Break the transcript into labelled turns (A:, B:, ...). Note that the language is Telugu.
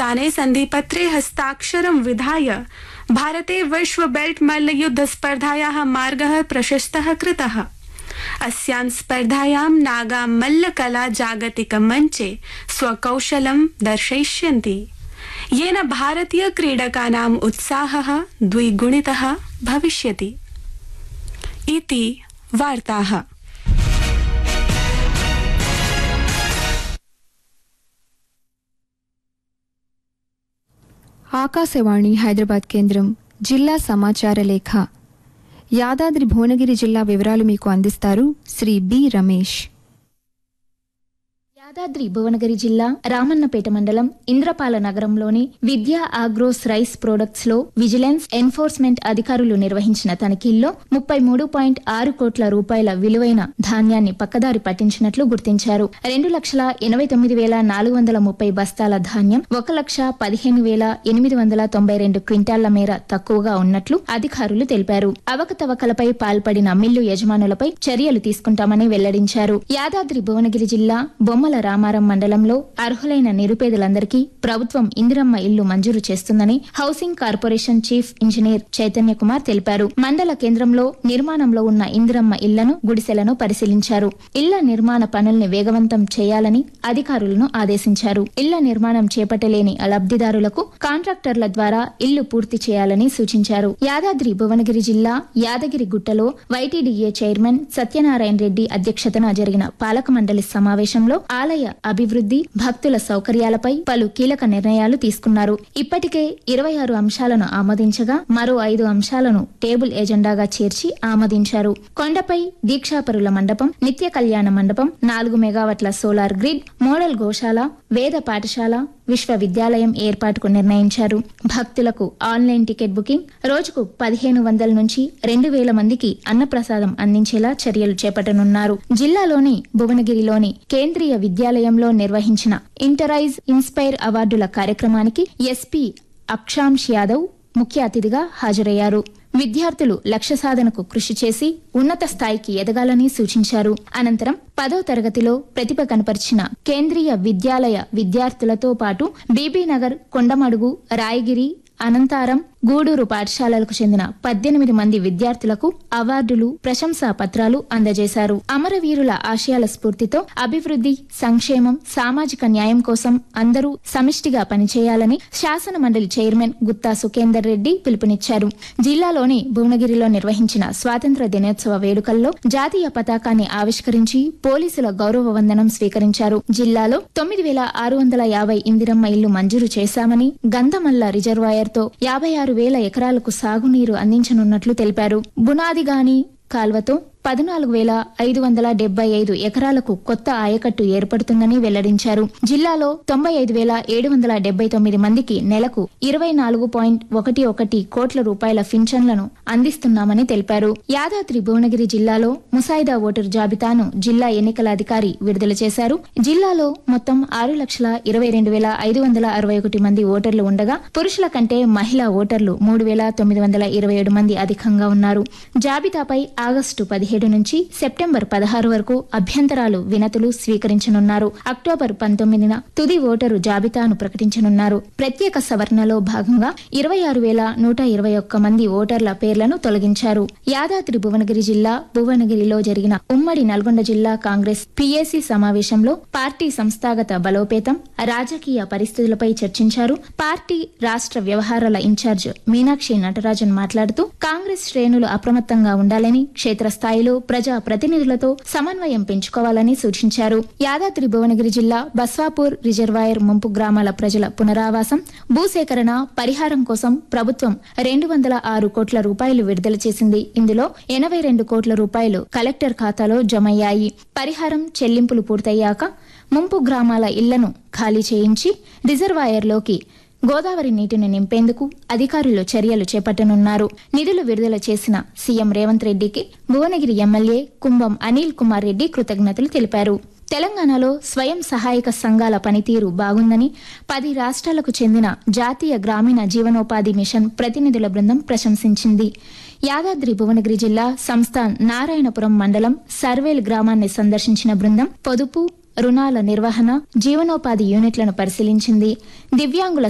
A: कजाकिस्ताने सन्धिपत्रे हस्ताक्षरं विधाय भारते विश्व बेल्ट मल्लयुद्ध स्पर्धायाः मार्गः प्रशस्तः कृतः अस्यां स्पर्धायां नागा मल्लकला जागतिक मञ्चे स्वकौशलं दर्शयिष्यन्ति येन भारतीय क्रीडकानाम् उत्साहः द्विगुणितः भविष्यति इति वार्ताः
B: ఆకాశవాణి హైదరాబాద్ కేంద్రం జిల్లా సమాచార లేఖ యాదాద్రి భువనగిరి జిల్లా వివరాలు మీకు అందిస్తారు శ్రీ బి రమేష్
C: యాదాద్రి భువనగిరి జిల్లా రామన్నపేట మండలం ఇంద్రపాల నగరంలోని విద్యా ఆగ్రోస్ రైస్ ప్రొడక్ట్స్ లో విజిలెన్స్ ఎన్ఫోర్స్మెంట్ అధికారులు నిర్వహించిన తనిఖీల్లో ముప్పై మూడు పాయింట్ ఆరు కోట్ల రూపాయల విలువైన ధాన్యాన్ని పక్కదారి పట్టించినట్లు గుర్తించారు రెండు లక్షల ఎనభై తొమ్మిది వేల నాలుగు వందల ముప్పై బస్తాల ధాన్యం ఒక లక్ష పదిహేను వేల ఎనిమిది వందల తొంభై రెండు క్వింటాళ్ల మేర తక్కువగా ఉన్నట్లు అధికారులు తెలిపారు అవకతవకలపై పాల్పడిన మిల్లు యజమానులపై చర్యలు తీసుకుంటామని వెల్లడించారు యాదాద్రి భువనగిరి జిల్లా బొమ్మల రామారం మండలంలో అర్హులైన నిరుపేదలందరికీ ప్రభుత్వం ఇందిరమ్మ ఇల్లు మంజూరు చేస్తుందని housing corporation chief engineer Chaitanya Kumar తెలిపారు మండల కేంద్రంలో నిర్మాణంలో ఉన్న ఇందిరమ్మ ఇళ్లను గుడిసెలను పరిశీలించారు ఇళ్ల నిర్మాణ పనుల్ని వేగవంతం చేయాలని అధికారులను ఆదేశించారు ఇళ్ల నిర్మాణం చేపట్టలేని లబ్దిదారులకు కాంట్రాక్టర్ల ద్వారా ఇల్లు పూర్తి చేయాలని సూచించారు యాదాద్రి భువనగిరి జిల్లా యాదగిరి గుట్టలో వైటీడీఏ చైర్మన్ సత్యనారాయణ రెడ్డి అధ్యక్షతన జరిగిన పాలక మండలి సమావేశంలో ఆలయ అభివృద్ధి భక్తుల సౌకర్యాలపై పలు కీలక నిర్ణయాలు తీసుకున్నారు ఇప్పటికే ఇరవై ఆరు అంశాలను ఆమోదించగా మరో ఐదు అంశాలను టేబుల్ ఎజెండాగా చేర్చి ఆమోదించారు కొండపై దీక్షాపరుల మండపం నిత్య కళ్యాణ మండపం నాలుగు మెగావాట్ల సోలార్ గ్రిడ్ మోడల్ గోశాల వేద పాఠశాల విశ్వవిద్యాలయం ఏర్పాటుకు నిర్ణయించారు భక్తులకు ఆన్లైన్ టికెట్ బుకింగ్ రోజుకు పదిహేను వందల నుంచి రెండు వేల మందికి అన్నప్రసాదం అందించేలా చర్యలు చేపట్టనున్నారు జిల్లాలోని భువనగిరిలోని కేంద్రీయ విద్యాలయంలో నిర్వహించిన ఇంటరైజ్ ఇన్స్పైర్ అవార్డుల కార్యక్రమానికి ఎస్పీ అక్షాంష్ యాదవ్ ముఖ్య అతిథిగా హాజరయ్యారు విద్యార్థులు లక్ష్య సాధనకు కృషి చేసి ఉన్నత స్థాయికి ఎదగాలని సూచించారు అనంతరం పదో తరగతిలో ప్రతిభ కనపరిచిన కేంద్రీయ విద్యాలయ విద్యార్థులతో పాటు బీబీ నగర్ కొండమడుగు రాయగిరి అనంతారం గూడూరు పాఠశాలలకు చెందిన పద్దెనిమిది మంది విద్యార్థులకు అవార్డులు ప్రశంసా పత్రాలు అందజేశారు అమరవీరుల ఆశయాల స్ఫూర్తితో అభివృద్ధి సంక్షేమం సామాజిక న్యాయం కోసం అందరూ సమిష్టిగా పనిచేయాలని శాసన మండలి చైర్మన్ గుత్తా సుఖేందర్ రెడ్డి పిలుపునిచ్చారు జిల్లాలోని భువనగిరిలో నిర్వహించిన స్వాతంత్ర దినోత్సవ వేడుకల్లో జాతీయ పతాకాన్ని ఆవిష్కరించి పోలీసుల గౌరవ వందనం స్వీకరించారు జిల్లాలో తొమ్మిది వేల ఆరు వందల యాభై ఇందిరమ్మ ఇల్లు మంజూరు చేశామని గంధమల్ల రిజర్వాయర్తో యాభై ఆరు వేల ఎకరాలకు సాగునీరు అందించనున్నట్లు తెలిపారు బునాదిగాని కాల్వతో పద్నాలుగు వేల ఐదు వందల డెబ్బై ఐదు ఎకరాలకు కొత్త ఆయకట్టు ఏర్పడుతుందని వెల్లడించారు జిల్లాలో తొంభై ఐదు వేల ఏడు వందల డెబ్బై తొమ్మిది మందికి నెలకు ఇరవై నాలుగు పాయింట్ ఒకటి ఒకటి కోట్ల రూపాయల పింఛన్లను అందిస్తున్నామని తెలిపారు యాదాద్రి భువనగిరి జిల్లాలో ముసాయిదా ఓటరు జాబితాను జిల్లా ఎన్నికల అధికారి విడుదల చేశారు జిల్లాలో మొత్తం ఆరు లక్షల ఇరవై రెండు వేల ఐదు వందల అరవై ఒకటి మంది ఓటర్లు ఉండగా పురుషుల కంటే మహిళా ఓటర్లు మూడు వేల తొమ్మిది వందల ఇరవై ఏడు మంది అధికంగా ఉన్నారు జాబితాపై ఆగస్టు పదిహేడు నుంచి సెప్టెంబర్ పదహారు వరకు అభ్యంతరాలు వినతులు స్వీకరించనున్నారు అక్టోబర్ పంతొమ్మిదిన తుది ఓటరు జాబితాను ప్రకటించనున్నారు ప్రత్యేక సవరణలో భాగంగా ఇరవై ఆరు వేల నూట ఇరవై ఒక్క మంది ఓటర్ల పేర్లను తొలగించారు యాదాద్రి భువనగిరి జిల్లా భువనగిరిలో జరిగిన ఉమ్మడి నల్గొండ జిల్లా కాంగ్రెస్ పిఏసి సమావేశంలో పార్టీ సంస్థాగత బలోపేతం రాజకీయ పరిస్థితులపై చర్చించారు పార్టీ రాష్ట్ర వ్యవహారాల ఇన్ఛార్జ్ మీనాక్షి నటరాజన్ మాట్లాడుతూ కాంగ్రెస్ శ్రేణులు అప్రమత్తంగా ఉండాలని క్షేత్రస్థాయిలో ప్రజా ప్రతినిధులతో సమన్వయం పెంచుకోవాలని సూచించారు యాదాద్రి భువనగిరి జిల్లా బస్వాపూర్ రిజర్వాయర్ ముంపు గ్రామాల ప్రజల పునరావాసం భూసేకరణ పరిహారం కోసం ప్రభుత్వం రెండు వందల ఆరు కోట్ల రూపాయలు విడుదల చేసింది ఇందులో ఎనభై రెండు కోట్ల రూపాయలు కలెక్టర్ ఖాతాలో జమయ్యాయి పరిహారం చెల్లింపులు పూర్తయ్యాక ముంపు గ్రామాల ఇళ్లను ఖాళీ చేయించి రిజర్వాయర్లోకి గోదావరి నీటిని నింపేందుకు అధికారులు చర్యలు చేపట్టనున్నారు నిధులు విడుదల చేసిన సీఎం రేవంత్ రెడ్డికి భువనగిరి ఎమ్మెల్యే కుంభం అనిల్ కుమార్ రెడ్డి కృతజ్ఞతలు తెలిపారు తెలంగాణలో స్వయం సహాయక సంఘాల పనితీరు బాగుందని పది రాష్ట్రాలకు చెందిన జాతీయ గ్రామీణ జీవనోపాధి మిషన్ ప్రతినిధుల బృందం ప్రశంసించింది యాదాద్రి భువనగిరి జిల్లా సంస్థాన్ నారాయణపురం మండలం సర్వేల్ గ్రామాన్ని సందర్శించిన బృందం పొదుపు రుణాల నిర్వహణ జీవనోపాధి యూనిట్లను పరిశీలించింది దివ్యాంగుల